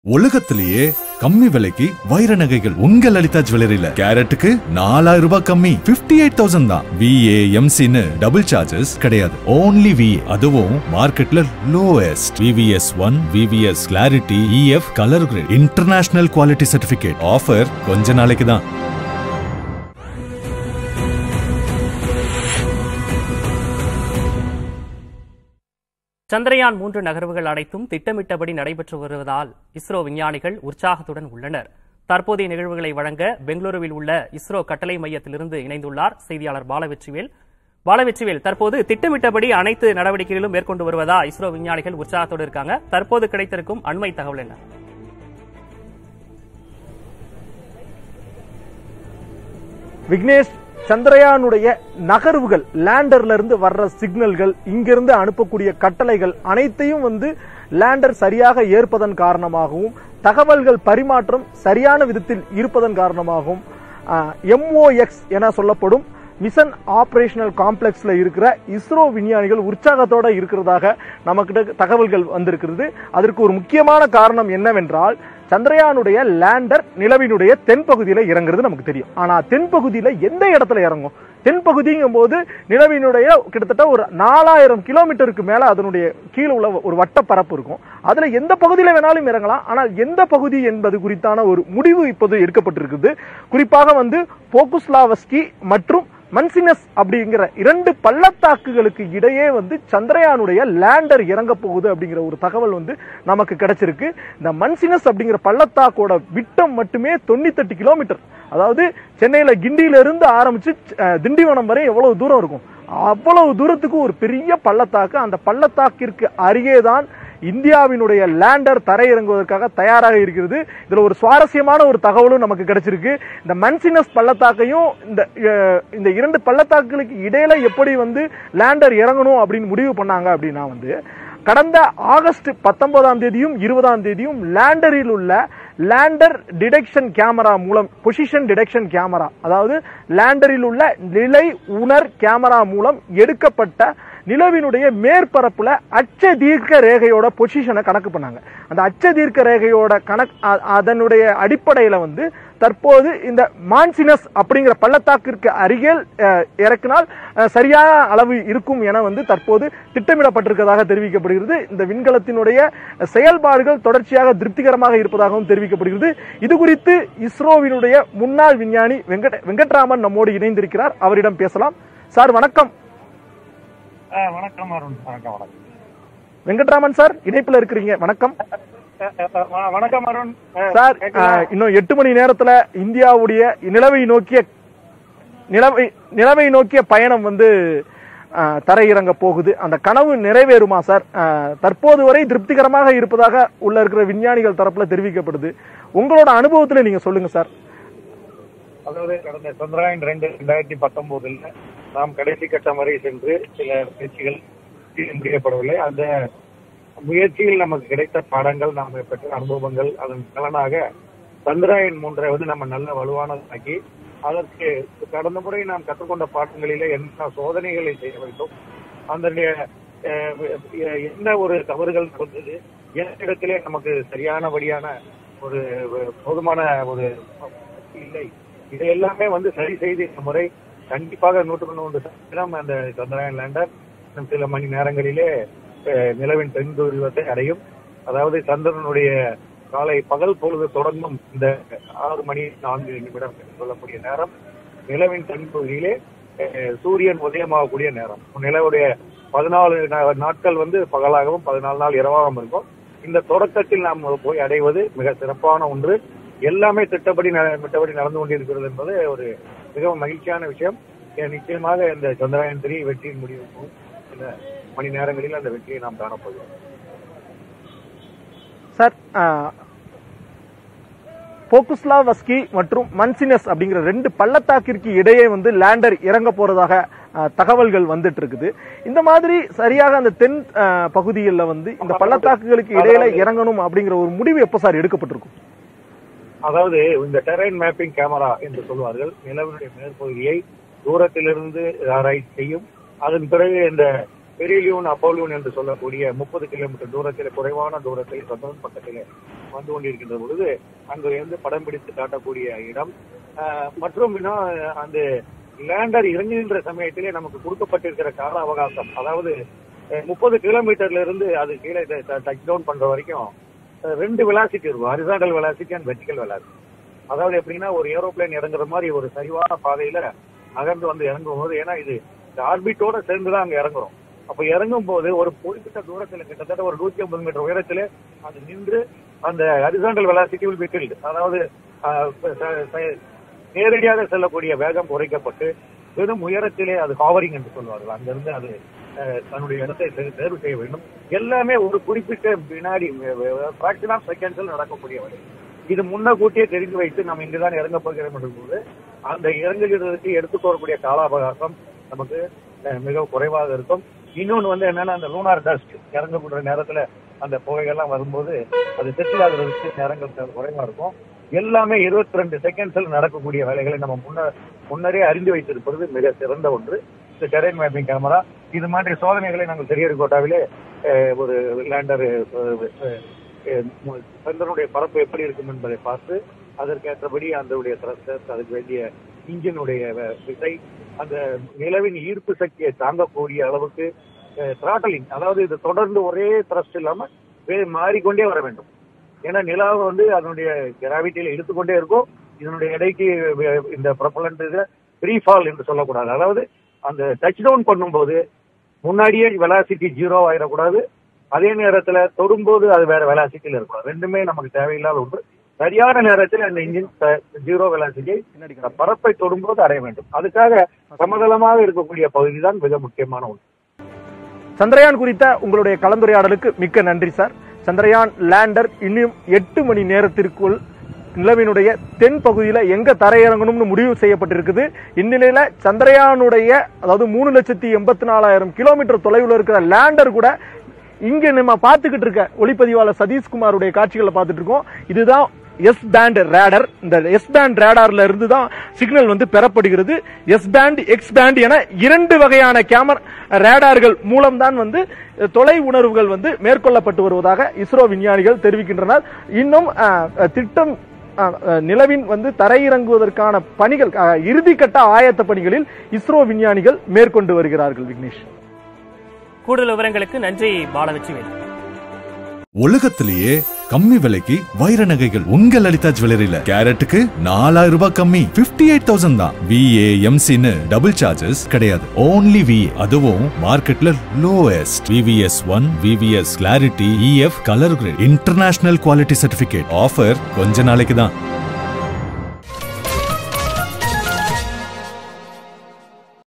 உலகத்திலேயே கம்மி விலைக்கு வைர நகைகள் உங்க லலிதா ஜுவல்லரியில கேரட்டுக்கு நாலாயிரம் ரூபாய் கம்மி 58000 எயிட் தௌசண்ட் தான் விஏ எம்சின்னு டபுள் சார்ஜஸ் கிடையாது ஓன்லி வி அதுவும் மார்க்கெட்ல lowest VVS one VVS clarity EF colour grade international quality certificate offer கொஞ்ச நாளைக்கு தான் சந்திரயான் மூன்று நகர்வுகள் அனைத்தும் திட்டமிட்டபடி நடைபெற்று வருவதால் இஸ்ரோ விஞ்ஞானிகள் உற்சாகத்துடன் உள்ளனர் தற்போதைய நிகழ்வுகளை வழங்க பெங்களூருவில் உள்ள இஸ்ரோ கட்டளை மையத்திலிருந்து இணைந்துள்ளார் செய்தியாளர் பாலவெற்றிவேல் பாலவெற்றிவேல் தற்போது திட்டமிட்டபடி அனைத்து நடவடிக்கைகளும் மேற்கொண்டு வருவதா இஸ்ரோ விஞ்ஞானிகள் உற்சாகத்தோடு இருக்காங்க தற்போது கிடைத்திருக்கும் அண்மை தகவல் என்ன விக்னேஷ் சந்திரயானுடைய நகர்வுகள் லேண்டர்ல இருந்து வர்ற சிக்னல்கள் இங்கிருந்து அனுப்பக்கூடிய கட்டளைகள் அனைத்தையும் வந்து லேண்டர் சரியாக ஏற்பதன் காரணமாகவும் தகவல்கள் பரிமாற்றம் சரியான விதத்தில் இருப்பதன் காரணமாகவும் எம்ஓஎக்ஸ் என சொல்லப்படும் மிஷன் ஆபரேஷனல் காம்ப்ளெக்ஸ்ல இருக்கிற இஸ்ரோ விஞ்ஞானிகள் உற்சாகத்தோட இருக்கிறதாக நமக்கிட்ட தகவல்கள் வந்திருக்கிறது அதற்கு ஒரு முக்கியமான காரணம் என்னவென்றால் சந்திரயானுடைய லேண்டர் நிலவினுடைய தென்பகுதியில இறங்குறது நமக்கு தெரியும் ஆனா தென்பகுதியில எந்த இடத்துல இறங்கும் தென்பகுதிங்கும் போது நிலவினுடைய கிட்டத்தட்ட ஒரு நாலாயிரம் கிலோமீட்டருக்கு மேல அதனுடைய கீழே உள்ள ஒரு வட்ட பரப்பு இருக்கும் அதுல எந்த பகுதியில வேணாலும் இறங்கலாம் ஆனால் எந்த பகுதி என்பது குறித்தான ஒரு முடிவு இப்போது எடுக்கப்பட்டிருக்குது குறிப்பாக வந்து போகுஸ்லாவஸ்கி மற்றும் மன்சினஸ் அப்படிங்கிற இரண்டு பள்ளத்தாக்குகளுக்கு இடையே வந்து சந்திரயானுடைய லேண்டர் இறங்க போகுது அப்படிங்கிற ஒரு தகவல் வந்து நமக்கு கிடைச்சிருக்கு இந்த மன்சினஸ் அப்படிங்கிற பள்ளத்தாக்கோட விட்டம் மட்டுமே தொண்ணூத்தெட்டு கிலோமீட்டர் அதாவது சென்னையில கிண்டியில இருந்து ஆரம்பிச்சு அஹ், திண்டிவனம் வரை எவ்வளவு தூரம் இருக்கும் அவ்வளவு தூரத்துக்கு ஒரு பெரிய பள்ளத்தாக்கு அந்த பள்ளத்தாக்கிற்கு அருகே தான் இந்தியாவினுடைய லேண்டர் தரையிறங்குவதற்காக தயாராக இருக்கிறது இதுல ஒரு சுவாரஸ்யமான ஒரு தகவலும் நமக்கு கிடைச்சிருக்கு இந்த மன்சினஸ் பள்ளத்தாக்கையும் இந்த அஹ், இந்த இரண்டு பள்ளத்தாக்குகளுக்கு இடையில எப்படி வந்து லேண்டர் இறங்கணும் அப்படின்னு முடிவு பண்ணாங்க அப்படின்னா வந்து கடந்த ஆகஸ்ட் பத்தொன்பதாம் தேதியும் இருபதாம் தேதியும் லேண்டரில் உள்ள லேண்டர் டிடெக்ஷன் கேமரா மூலம் பொசிஷன் டிடெக்ஷன் கேமரா அதாவது லேண்டரில் உள்ள நிலை உணர் கேமரா மூலம் எடுக்கப்பட்ட நிலவினுடைய மேற்பரப்புல அச்ச தீர்க்க ரேகையோட பொசிஷனை கணக்கு பண்ணாங்க அந்த அச்ச தீர்க்க ரேகையோட கணக்கு அ- அதனுடைய அடிப்படையில வந்து தற்போது இந்த மான்சினஸ் அப்படிங்கிற பள்ளத்தாக்கிற்கு அருகில் அஹ், இறக்கினால் அஹ், சரியான அளவு இருக்கும் என வந்து தற்போது திட்டமிடப்பட்டிருப்பதாக தெரிவிக்கப்படுகிறது இந்த விண்கலத்தினுடைய செயல்பாடுகள் தொடர்ச்சியாக திருப்திகரமாக இருப்பதாகவும் தெரிவிக்கப்படுகிறது இது குறித்து இஸ்ரோவினுடைய முன்னாள் விஞ்ஞானி வெங்கட வெங்கட்ராமன் நம்மோடு இணைந்திருக்கிறார் அவரிடம் பேசலாம் சார் வணக்கம் ஆ, வணக்கம் அருண் வணக்கம் வணக்கம் வெங்கட்ராமன் சார் இணைப்புல இருக்கிறீங்க வணக்கம் அ, அ, அ, வ- வணக்கம் அருண் அ, சார் கேக்குதா? அஹ், இன்னும் எட்டு மணி நேரத்துல இந்தியாவுடைய நிலவை நோக்கிய நிலவை நிலவை நோக்கிய பயணம் வந்து அஹ், தரையிறங்க போகுது அந்த கனவு நிறைவேறுமா சார் அஹ், தற்போது வரை திருப்திகரமாக இருப்பதாக உள்ள இருக்கிற விஞ்ஞானிகள் தரப்புல தெரிவிக்கப்படுது உங்களோட அனுபவத்துல நீங்க சொல்லுங்க சார் அதாவது கடந்த சந்திராயன் ரெண்டு ரெண்டாயிரத்தி பத்தொன்பதுல நாம் கடைசி கட்டம் வரை சென்று சில முயற்சிகள் முடியப்படவில்லை அந்த முயற்சியில் நமக்கு கிடைத்த பாடங்கள் நாம் பெற்ற அனுபவங்கள் அதன் பலனாக சந்திராயன் மூன்றை வந்து நம்ம நல்ல வலுவானதாக்கி அதற்கு கடந்த முறை நாம் கற்றுக்கொண்ட பாடங்களிலே என்ன சோதனைகளை செய்ய வேண்டும் அதனுடைய அஹ், அஹ், என்ன ஒரு தவறுகள் நடந்தது எந்த இடத்திலே நமக்கு சரியானபடியான ஒரு அஹ், போதுமான ஒரு இல்லை இதை எல்லாமே வந்து சரி செய்து இந்த முறை கண்டிப்பாக நூற்றுக்கு நூறு சதவீதம் அந்த சந்திராயன் லேண்டர் இன்னும் சில மணி நேரங்களிலே அஹ், நிலவின் தென் துருவத்தை அடையும் அதாவது சந்திரனுடைய காலை பகல் பொழுது தொடங்கும் இந்த ஆறு மணி நான்கு நிமிடம் என்று சொல்லக்கூடிய நேரம் நிலவின் தென்பகுதியிலே அஹ், சூரியன் உதயமாகக்கூடிய நேரம் நிலவுடைய பதினாலு நா- நாட்கள் வந்து பகலாகவும் பதினாலு நாள் இரவாகவும் இருக்கும் இந்த தொடக்கத்தில் நாம் போய் அடைவது மிக சிறப்பான ஒன்று எல்லாமே திட்டப்படி ந- திட்டப்படி நடந்து கொண்டிருக்கிறது என்பது ஒரு மிகவும் மகிழ்ச்சியான விஷயம் ஏ, நிச்சயமாக இந்த சந்திராயன் த்ரீ வெற்றியின் முடிவு சில மணி நேரங்களில் அந்த வெற்றியை நாம் காணப்போகிறோம் சார் போக்குஸ்லாவஸ்கி மற்றும் மன்சினஸ் அப்படிங்கிற ரெண்டு பள்ளத்தாக்கிற்கு இடையே வந்து லேண்டர் இறங்க போறதாக அஹ், தகவல்கள் வந்துட்டு இருக்குது இந்த மாதிரி சரியாக அந்த தென் அஹ், பகுதிகளில் வந்து இந்த பள்ளத்தாக்குகளுக்கு இடையில இறங்கணும் அப்படிங்கிற ஒரு முடிவு எப்ப சார் எடுக்கப்பட்டிருக்கும் அதாவது இந்த டெரைன் மேப்பிங் கேமரா என்று சொல்வார்கள் நிலவினுடைய மேற்பகுதியை தூரத்திலிருந்து ஆராய்ச்சி செய்யும் அதன் பிறகு இந்த பெரியலியூன் அப்போலியூன் என்று சொல்லக்கூடிய முப்பது கிலோமீட்டர் தூரத்தில் குறைவான தூரத்தில் சந்திரன் பக்கத்தில் வந்து கொண்டிருக்கின்ற பொழுது அங்கு இருந்து படம் பிடித்து காட்டக்கூடிய இடம் ஆஹ், மற்றும் இன்னும் அந்த லேண்டர் இறங்குகின்ற சமயத்திலே நமக்கு கொடுக்கப்பட்டிருக்கிற கால அவகாசம் அதாவது முப்பது கிலோமீட்டர்ல இருந்து அது கீழே டச் டவுன் பண்ற வரைக்கும் அஹ், ரெண்டு வெலாசிட்டி இருக்கும் horizontal velocity and vertical velocity அதாவது எப்படின்னா ஒரு ஏரோப்ளேன் இறங்குற மாதிரி ஒரு சரிவான பாதையில நகர்ந்து வந்து இறங்கும் போது ஏன்னா இது ஆர்பிட்டோட சேர்ந்து தான் அங்க இறங்குறோம் அப்ப இறங்கும் போது ஒரு குறிப்பிட்ட தூரத்துல கிட்டத்தட்ட ஒரு நூத்தி ஐம்பது மீட்டர் உயரத்துல அது நின்று அந்த horizontal velocity will be killed. அதாவது ஆஹ், ச- ச- நேரடியாக செல்லக்கூடிய வேகம் குறைக்கப்பட்டு வெறும் உயரத்திலே அது ஹாவரிங் என்று சொல்வார்கள் அங்கிருந்து அது அஹ், தன்னுடைய இடத்தை தே- தேர்வு செய்ய வேண்டும் எல்லாமே ஒரு குறிப்பிட்ட வினாடி ஃபிராக்ஷன் ஆஃப் செகண்ட்ஸில் நடக்கக்கூடிய வேலை இது முன்ன கூட்டியே தெரிந்து வைத்து நம்ம இங்குதான் இறங்க போகிறோம் என்ற போது அந்த இறங்குகிறதுக்கு எடுத்துட்டு வரக்கூடிய கால அவகாசம் நமக்கு அஹ், மிக குறைவாக இருக்கும் இன்னொன்னு வந்து என்னன்னா அந்த லூனார் டஸ்ட் இறங்கக்கூடிய நேரத்துல அந்த புகைகள்லாம் வரும்போது அது செட்டில் ஆகுறதுக்கு நேரங்கள் த- குறைவா இருக்கும் எல்லாமே இருபத்தி ரெண்டு செகண்ட்ஸ்ல நடக்கக்கூடிய வேலைகளை நம்ம முன்ன முன்னரே அறிந்து வைத்திருப்பது மிக சிறந்த ஒன்று இந்த டெரைன் மேப்பிங் கேமரா இது மாதிரி சோதனைகளை நாங்கள் தெரியறிக்கோட்டாவிலே அஹ், ஒரு லேண்டர் சந்திரனுடைய பரப்பு எப்படி இருக்கும் என்பதை பார்த்து அதற்கேற்றபடி அதனுடைய த்ரஸ்டர்ஸ் அதுக்கு வேண்டிய இன்ஜினுடைய விசை அந்த நிலவின் ஈர்ப்பு சக்தியை தாங்கக்கூடிய அளவுக்கு த்ராட்டலிங் அதாவது இது தொடர்ந்து ஒரே த்ரஸ்ட் இல்லாம வே- மாறிக்கொண்டே வர வேண்டும் ஏன்னா நிலாவை வந்து அதனுடைய கிராவிட்டியில இழுத்துக்கொண்டே இருக்கும் இதனுடைய எடைக்கு வே- இந்த ப்ரொபலண்ட் இது ஃப்ரீ ஃபால் என்று சொல்லக்கூடாது அதாவது அந்த டச் டவுன் பண்ணும்போது முன்னாடியே வெலாசிட்டி ஜீரோ ஆயிடக்கூடாது அதே நேரத்துல தொடும்போது அது வேற வெலாசிட்டியில இருக்கக்கூடாது ரெண்டுமே நமக்கு தேவையில்லாத ஒன்று சரியான நேரத்தில் அந்த இன்ஜின் ஜீரோ வெலாசிட்டி பரப்பை தொடும்போது அடைய வேண்டும் அதுக்காக சமதளமாக இருக்கக்கூடிய பகுதி தான் மிக முக்கியமான ஒன்று சந்திரயான் குறித்த உங்களுடைய கலந்துரையாடலுக்கு மிக்க நன்றி சார் சந்திரயான் லேண்டர் இன்னும் எட்டு மணி நேரத்திற்குள் நிலவினுடைய தென் பகுதியில எங்க தரையிறங்கணும்னு முடிவு செய்யப்பட்டிருக்குது இந்நிலையில சந்திரயானுடைய அதாவது மூணு லட்சத்தி எண்பத்தி நாலாயிரம் கிலோமீட்டர் தொலைவில் இருக்கிற லேண்டர் கூட இங்க நம்ம பார்த்துக்கிட்டு இருக்க ஒளிப்பதிவாளர் சதீஷ்குமாருடைய காட்சிகளை பார்த்துட்டு இருக்கோம் இதுதான் எஸ் பேண்ட் ரேடர் இந்த எஸ் பேண்ட் ரேடார்ல இருந்து தான் சிக்னல் வந்து பெறப்படுகிறது எஸ் பேண்ட் எக்ஸ் பேண்ட் என இரண்டு வகையான கேமரா ரேடார்கள் மூலம்தான் வந்து அஹ், தொலை உணர்வுகள் வந்து மேற்கொள்ளப்பட்டு வருவதாக இஸ்ரோ விஞ்ஞானிகள் தெரிவிக்கின்றனர் இன்னும் அஹ், அஹ், திட்டம் அஹ், அஹ், நிலவின் வந்து தரையிறங்குவதற்கான பணிகள் அஹ், இறுதிக்கட்ட ஆயத்த பணிகளில் இஸ்ரோ விஞ்ஞானிகள் மேற்கொண்டு வருகிறார்கள் விக்னேஷ் கூடுதல் விவரங்களுக்கு நன்றி பாலவெற்றிவேல் உலகத்திலேயே கம்மி விலைக்கு வைர நகைகள் உங்க லலிதா ஜுவல்லரியில கேரட்டுக்கு நாலாயிரம் ரூபாய் கம்மி 58000 எயிட் தௌசண்ட் தான் விஏ எம்சின்னு டபுள் சார்ஜஸ் கிடையாது ஓன்லி வி அதுவும் மார்க்கெட்ல lowest VVS one VVS clarity EF colour grade international quality certificate offer கொஞ்ச நாளைக்கு தான்